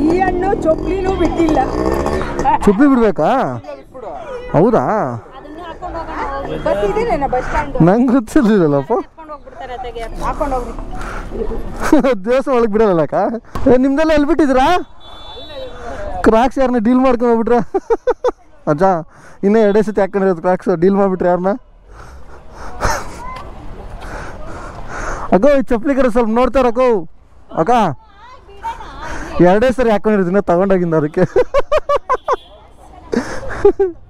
ಈ ಹಣ್ಣು ಚೊಪ್ಲಿನೂ ಬಿಟ್ಟಿಲ್ಲ ಚುಪ್ಪಿ ಬಿಡ್ಬೇಕಾ ಹೌದಾ ಬಸ್ ಇದೇನೇನ ಬಸ್ ಸ್ಟ್ಯಾಂಡ್ ನಂಗೆ ಗೊತ್ತಿರ್ಲಿಲ್ಲಪ್ಪ ಹಾಕೊಂಡು ಹೋಗ್ಬಿಡ್ತಾರೆ ತೆಗೆ ಹಾಕೊಂಡು ಹೋಗ್ರಿ ದೇವಸ್ಥಾನ ಒಳಗೆ ಬಿಡಲ್ಲಕ್ಕ ಏ, ನಿಮ್ದೆಲ್ಲ ಎಲ್ಲಿ ಬಿಟ್ಟಿದ್ರಾ ಕ್ರಾಕ್ಸ್ ಯಾರನ್ನ ಡೀಲ್ ಮಾಡ್ಕೊಂಡು ಹೋಗ್ಬಿಟ್ರ ಅಜ್ಜ ಇನ್ನೂ ಎರಡೇ ಸತಿ ಹಾಕೊಂಡಿರೋದು ಕ್ರಾಕ್ಸ್ ಡೀಲ್ ಮಾಡಿಬಿಟ್ರೆ ಯಾರನ್ನ ಅಕ್ಕೋ ಈ ಚಪ್ಪಲಿ ಕಡೆ ಸ್ವಲ್ಪ ನೋಡ್ತಾರಕ್ಕೋ ಅಕ್ಕ ಎರಡೇ ಸರಿ ಹಾಕೊಂಡಿರೋದು ಇನ್ನೂ ತಗೊಂಡೋಗಿಂದ ಅದಕ್ಕೆ